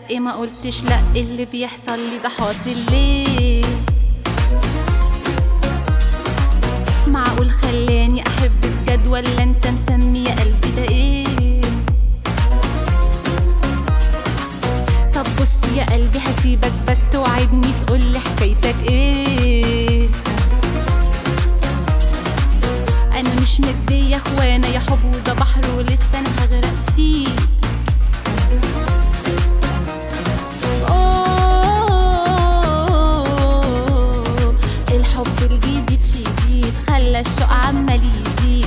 لا ما قلتش لا اللي بيحصل لي ده حاصل ليه معقول خلاني احب بجد ولا انت مسمي يا قلبي ده ايه طب بص يا قلبي هسيبك بس توعدني تقولي حكايتك ايه انا مش مدية اخوانا يا حب وده بحر ولسه انا هغرق فيه أوه، الحب الجديد شديد خلى الشوق عمال يزيد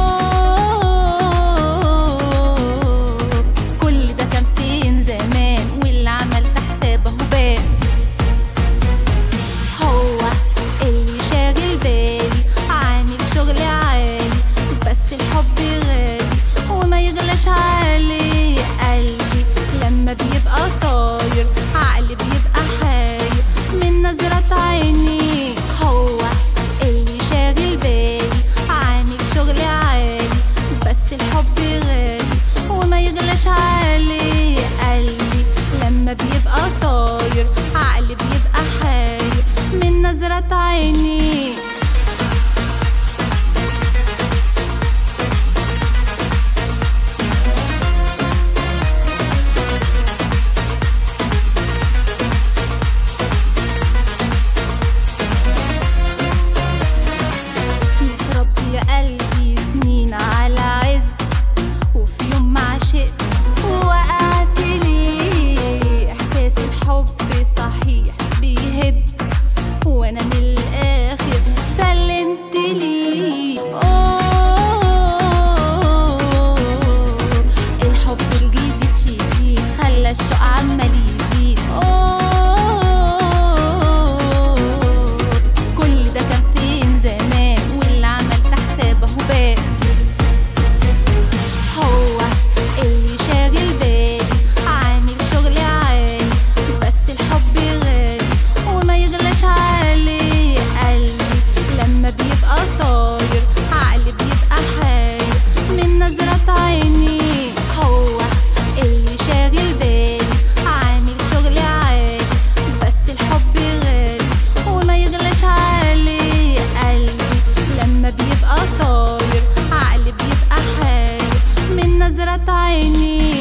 أوه، كل ده كان فين زمان واللي عملت حسابه بان هو اللي شاغل بالي عامل شغل عالي بس الحب غالي وما يغلاش عليه قلبي لما بيبقى طاير عقلي بيبقى حاير من نظرة عيني هو اللي شاغل بالي عامل شغل عالي بس الحب غالي وما يغلاش عليه قلبي لما بيبقى طاير عقلي بيبقى حاير من نظرة عيني متربي يا قلبي سنين على عز وفي يوم ما عشقت وقعت ليه احساس الحب صحيح بيهد وانا من الاخر سلمت ليه أوه، الحب الجديد شديد خلى الشوق عمال يزيد أوه، كل ده كان فين زمان واللي عملت حسابه بان هو اللي شاغل بالي عامل شغل عالي بس الحب غالي وما يغلاش عليه قلبي لما بيبقى طاير عقلي بيبقى حاير من نظرة عيني هو اللي شاغل بالي عامل شغل عالي بس الحب غالي وما يغلاش عليه قلبي لما بيبقى طاير عقلي بيبقى حاير من نظرة عيني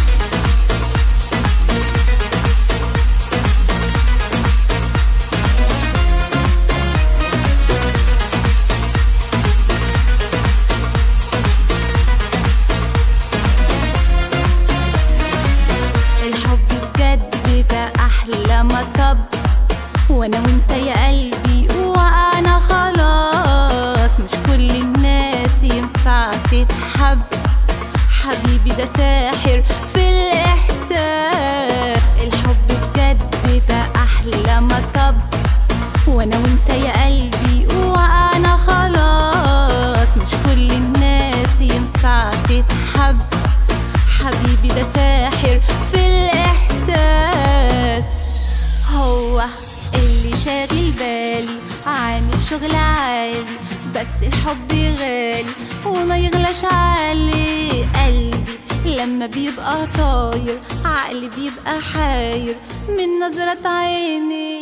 الحب بجد ده احلى مطب وانا وانت يا قلبي وانا خلاص مش كل الناس ينفع تتحب حبيبي ده ساحر في الاحساس الحب بجد ده احلى مطب وانا وانت يا قلبي وانا خلاص مش كل الناس ينفع تتحب حبيبي ده ساحر في الإحساس هو اللي شاغل بالي عامل شغل عالي بس الحب غالي وما يغلاش عليه قلبي لما بيبقى طاير عقلي بيبقى حاير من نظرة عيني